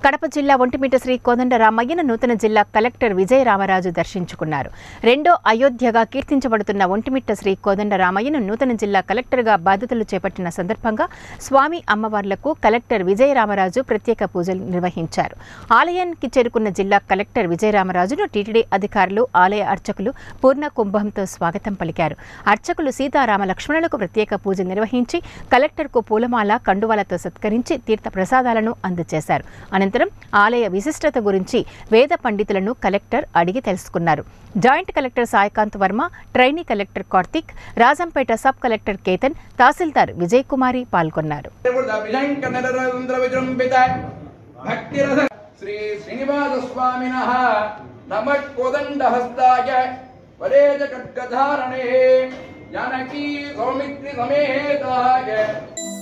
కడప జిల్లా ఒంటిమిట శ్రీ కోదండ రామయ్యను నూతన జిల్లా కలెక్టర్ విజయ రామరాజు దర్శించుకున్నారు రెండో అయోధ్యగా కీర్తించబడుతున్న ఒంటిమిట్ట శ్రీ కోదండ రామయ్యను నూతన జిల్లా కలెక్టర్గా బాధ్యతలు చేపట్టిన సందర్భంగా స్వామి అమ్మవార్లకు కలెక్టర్ విజయ రామరాజు ప్రత్యేక పూజలు నిర్వహించారు ఆలయానికి చేరుకున్న జిల్లా కలెక్టర్ విజయ రామరాజును టీటీడీ అధికారులు ఆలయ అర్చకులు పూర్ణ కుంభంతో స్వాగతం పలికారు అర్చకులు సీతారామ లక్ష్మణులకు ప్రత్యేక పూజలు నిర్వహించి కలెక్టర్కు పూలమాల కండువాలతో సత్కరించి తీర్థ ప్రసాదాలను అందజేశారు అనంతరం ఆలయ విశిష్టత గురించి వేద పండితులను కలెక్టర్ అడిగి తెలుసుకున్నారు joint collector Saikanth Varma trainee collector Karthik Rajampet sub collector Ketan తహసీల్దార్ విజయ్ కుమారి పాల్గొన్నారు విజృంభిత భక్తిరథ శ్రీ శ్రీనివాస స్వామిన నమ కోదండ హస్తాయ వరేజ ఖడ్గధారణే జానకీ సౌమిత్రి సమేతాయ